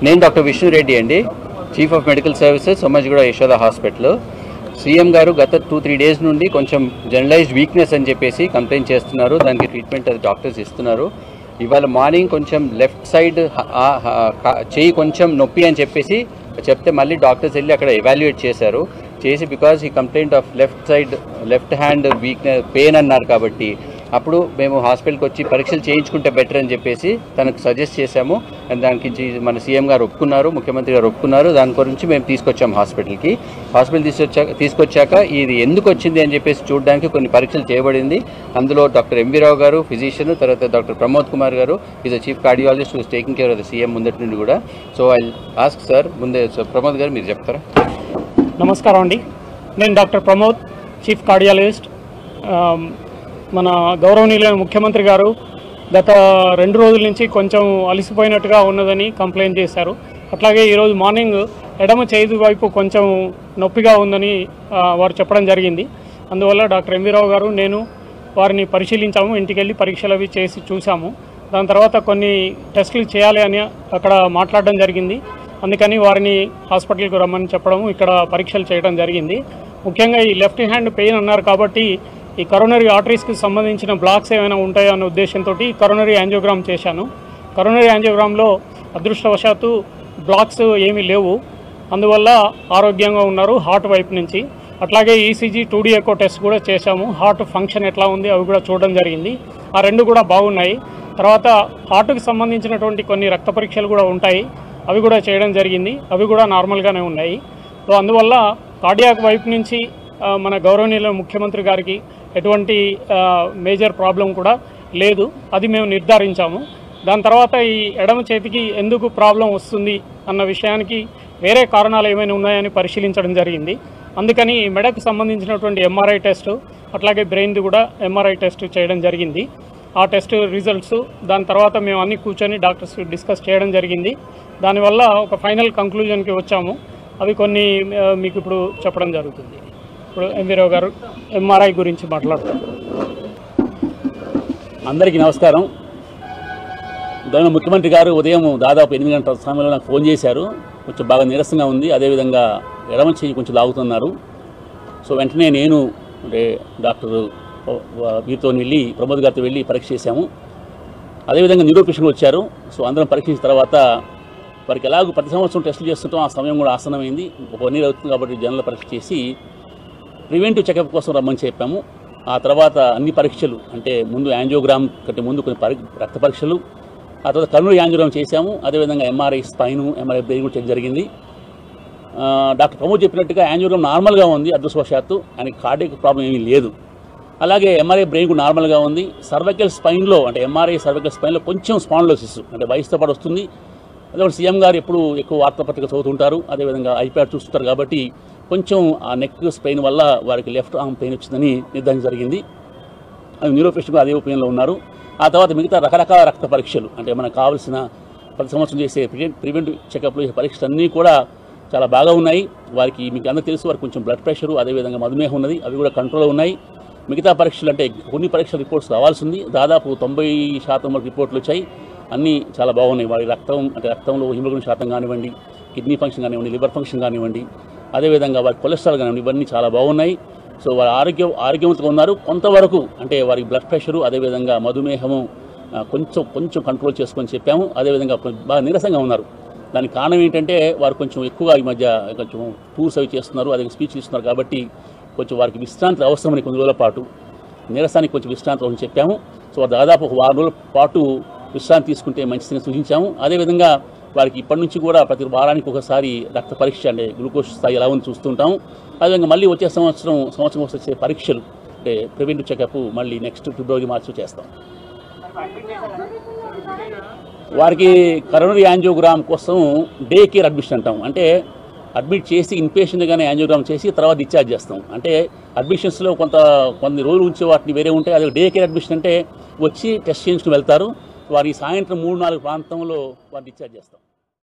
నేను డాక్టర్ విష్ణు రెడ్డి అండి chief of medical services Somajiguda Yashoda hospital CM గారు గత టూ త్రీ డేస్ నుండి కొంచెం జనరలైజ్డ్ వీక్నెస్ అని చెప్పేసి కంప్లైంట్ చేస్తున్నారు దానికి ట్రీట్మెంట్ అది డాక్టర్స్ ఇస్తున్నారు ఇవాళ మార్నింగ్ కొంచెం లెఫ్ట్ సైడ్ చేయి కొంచెం నొప్పి అని చెప్పేసి చెప్తే మళ్ళీ డాక్టర్స్ వెళ్ళి అక్కడ ఎవాల్యుయేట్ చేశారు చేసి బికాజ్ ఈ complaint of left side left hand weakness pain అన్నారు కాబట్టి అప్పుడు మేము హాస్పిటల్కి వచ్చి పరీక్షలు చేయించుకుంటే బెటర్ అని చెప్పేసి తనకు సజెస్ట్ చేశాము అండ్ దానికి జీ- మన సీఎం గారు ఒప్పుకున్నారు ముఖ్యమంత్రి గారు ఒప్పుకున్నారు దాని గురించి మేము తీసుకొచ్చాం హాస్పిటల్కి హాస్పిటల్ తీసుకొచ్చాక తీసుకొచ్చాక ఇది ఎందుకు వచ్చింది అని చెప్పేసి చూడడానికి కొన్ని పరీక్షలు చేయబడింది అందులో డాక్టర్ ఎంవి రావు గారు ఫిజిషియన్ తర్వాత డాక్టర్ ప్రమోద్ కుమార్ గారు is a chief cardiologist who's taking care of the CM ముందటి నుండి కూడా సో ఐ ఆస్క్ సార్ ముందే సో ప్రమోద్ గారు మీరు చెప్తారా నమస్కారం అండి నేను doctor Pramod chief cardiologist um, మన గౌరవనీయులైన ముఖ్యమంత్రి గారు గత రెండు రోజుల నుంచి కొంచెం అలసిపోయినట్టుగా ఉన్నదని కంప్లైంట్ చేశారు అట్లాగే ఈరోజు మార్నింగ్ ఎడమ చేతి వైపు కొంచెం నొప్పిగా ఉందని ఆ, వారు చెప్పడం జరిగింది అందువల్ల డాక్టర్ ఎంవి రావు గారు నేను వారిని పరిశీలించాము ఇంటికి వెళ్ళి పరీక్షలు అవి చేసి చూసాము దాని తర్వాత కొన్ని టెస్టులు చేయాలి అని అక్కడ మాట్లాడడం జరిగింది అందుకని వారిని హాస్పిటల్కి రమ్మని చెప్పడం ఇక్కడ పరీక్షలు చేయడం జరిగింది ముఖ్యంగా ఈ లెఫ్ట్ హ్యాండ్ పెయిన్ అన్నారు కాబట్టి ఈ కరోనరీ ఆర్టరీస్కి సంబంధించిన బ్లాక్స్ ఏమైనా ఉంటాయో అనే ఉద్దేశంతో కరోనరీ యాంజియోగ్రామ్ చేశాను కరోనరీ యాంజియోగ్రామ్లో అదృష్టవశాత్తు బ్లాక్స్ ఏమీ లేవు అందువల్ల ఆరోగ్యంగా ఉన్నారు హార్ట్ వైపు నుంచి అట్లాగే ECG two D echo test కూడా చేశాము హార్ట్ ఫంక్షన్ ఎట్లా ఉంది అవి కూడా చూడడం జరిగింది ఆ రెండు కూడా బాగున్నాయి తర్వాత హార్ట్కి సంబంధించినటువంటి కొన్ని రక్త పరీక్షలు కూడా ఉంటాయి అవి కూడా చేయడం జరిగింది అవి కూడా నార్మల్గానే ఉన్నాయి సో అందువల్ల కార్డియాక్ వైపు నుంచి ఆ, మన గౌరవనీయుల ముఖ్యమంత్రి గారికి ఎటువంటి ఆ, మేజర్ ప్రాబ్లం కూడా లేదు అది మేము నిర్ధారించాము దాని తర్వాత ఈ ఎడమ చేతికి ఎందుకు ప్రాబ్లం వస్తుంది అన్న విషయానికి వేరే కారణాలు ఏమైనా ఉన్నాయని పరిశీలించడం జరిగింది అందుకని మెడకు సంబంధించినటువంటి ఎంఆర్ఐ టెస్ట్ అట్లాగే బ్రెయిన్ది కూడా ఎంఆర్ఐ టెస్ట్ చేయడం జరిగింది ఆ టెస్ట్ రిజల్ట్స్ దాని తర్వాత మేము అన్ని కూర్చొని డాక్టర్స్ డిస్కస్ చేయడం జరిగింది దానివల్ల ఒక ఫైనల్ కంక్లూజన్కి వచ్చాము అవి కొన్ని ఆ, మీకు ఇప్పుడు చెప్పడం జరుగుతుంది ఇప్పుడు ఎంవీరావు గారు ఎంఆర్ఐ గురించి మాట్లాడతారు అందరికీ నమస్కారం గౌరవ ముఖ్యమంత్రి గారు ఉదయం దాదాపు ఎనిమిది గంటల సమయంలో నాకు ఫోన్ చేశారు కొంచెం బాగా నీరసంగా ఉంది అదేవిధంగా ఎడమ చెయ్యి కొంచెం లాగుతున్నారు సో వెంటనే నేను అంటే డాక్టర్ వీరితో వెళ్ళి ప్రమోద్ గారితో వెళ్ళి పరీక్ష చేశాము అదేవిధంగా న్యూరోపేషన్లు వచ్చారు సో అందరం పరీక్షించిన తర్వాత వారికి ఎలాగో ప్రతి సంవత్సరం టెస్టులు చేస్తుంటాం ఆ సమయం కూడా ఆసనమైంది ఒక వన్ ఇయర్ అవుతుంది కాబట్టి జనరల్ పరీక్ష చేసి ప్రివెంటివ్ చెకప్ కోసం రమ్మని చెప్పాము ఆ తర్వాత అన్ని పరీక్షలు అంటే ముందు యాంజియోగ్రామ్ కంటే ముందు కొన్ని పరి రక్త పరీక్షలు ఆ తర్వాత కర్నూలు యాంజియోగ్రామ్ చేశాము అదేవిధంగా ఎంఆర్ఐ స్పైన్ ఎంఆర్ఐ బ్రెయిన్ కూడా చేయడం జరిగింది ఆ, డాక్టర్ ప్రమోద్ చెప్పినట్టుగా యాంజియోగ్రామ్ నార్మల్గా ఉంది అదృష్టవశాత్తు ఆయనకి కార్డియక్ ప్రాబ్లం ఏమీ లేదు అలాగే ఎంఆర్ఐ బ్రెయిన్ కూడా నార్మల్గా ఉంది సర్వైకల్ స్పైన్లో అంటే ఎంఆర్ఐ సర్వైకల్ స్పైన్లో కొంచెం స్పాండ్లోసిస్ అంటే వయసుతో పాటు వస్తుంది అదే సీఎం గారు ఎప్పుడు ఎక్కువ వార్తాపత్రిక చదువుతుంటారు అదేవిధంగా ఐప్యాడ్ చూస్తుంటారు కాబట్టి కొంచెం ఆ నెక్ స్పెయిన్ వల్ల వారికి లెఫ్ట్ ఆర్మ్ పెయిన్ వచ్చిందని నిర్ధారణ జరిగింది అది న్యూరోపేషెంట్ అదే ఒపీనియన్లో ఉన్నారు ఆ తర్వాత మిగతా రకరకాల రక్త పరీక్షలు అంటే మనకు కావాల్సిన ప్రతి సంవత్సరం చేసే ప్రివెంట్ ప్రివెంటివ్ చెకప్లు చేసే పరీక్షలు అన్నీ కూడా చాలా బాగా ఉన్నాయి వారికి మీకు అందరికీ తెలుసు వారికి కొంచెం బ్లడ్ ప్రెషర్ అదేవిధంగా మధుమేహం ఉన్నది అవి కూడా కంట్రోల్లో ఉన్నాయి మిగతా పరీక్షలు అంటే కొన్ని పరీక్షల రిపోర్ట్స్ రావాల్సి ఉంది దాదాపు తొంభై శాతం వరకు రిపోర్ట్లు వచ్చాయి అన్నీ చాలా బాగున్నాయి వారి రక్తం అంటే రక్తంలో హిమోగ్లోబిన్ శాతం కానివ్వండి కిడ్నీ ఫంక్షన్ కానివ్వండి లివర్ ఫంక్షన్ కానివ్వండి అదేవిధంగా వారి కొలెస్ట్రాల్ కానివ్వండి ఇవన్నీ చాలా బాగున్నాయి సో వారి ఆరోగ్యం ఆరోగ్యవంతంగా ఉన్నారు కొంతవరకు అంటే వారి బ్లడ్ ప్రెషరు అదేవిధంగా మధుమేహము ఆ, కొంచెం కొంచెం కంట్రోల్ చేసుకొని చెప్పాము అదేవిధంగా కొంచెం బాగా నీరసంగా ఉన్నారు దానికి కారణం ఏంటంటే వారు కొంచెం ఎక్కువగా ఈ మధ్య కొంచెం టూర్స్ అవి చేస్తున్నారు అదే స్పీచ్ ఇస్తున్నారు కాబట్టి కొంచెం వారికి విశ్రాంతి అవసరమని కొన్ని రోజుల పాటు నీరసానికి కొంచెం విశ్రాంతి అవసరం చెప్పాము సో వారు దాదాపు ఒక వారం రోజుల పాటు విశ్రాంతి తీసుకుంటే మంచిదని సూచించాము అదేవిధంగా వారికి ఇప్పటి నుంచి కూడా ప్రతి వారానికి ఒకసారి రక్త పరీక్ష అంటే గ్లూకోజ్ స్థాయి ఎలా ఉంది చూస్తుంటాం అదేవిధంగా మళ్ళీ వచ్చే సంవత్సరం సంవత్సరం వచ్చే పరీక్షలు అంటే ప్రివెంటివ్ చెకప్ మళ్ళీ నెక్స్ట్ ఫిబ్రవరి మార్చి చేస్తాం వారికి కరోనరీ యాంజియోగ్రామ్ కోసం డే కేర్ అడ్మిషన్ అంటాం అంటే అడ్మిట్ చేసి ఇన్పేషెంట్గానే యాంజియోగ్రామ్ చేసి తర్వాత డిశ్చార్జ్ చేస్తాం అంటే అడ్మిషన్స్లో కొంత కొన్ని రోజులు ఉంచే వాటిని వేరే ఉంటాయి అదే డే కేర్ అడ్మిషన్ అంటే వచ్చి టెస్ట్ చేయించుకుని వెళ్తారు వారి సాయంత్రం మూడు నాలుగు ప్రాంతంలో వారు డిశ్చార్జ్ చేస్తాం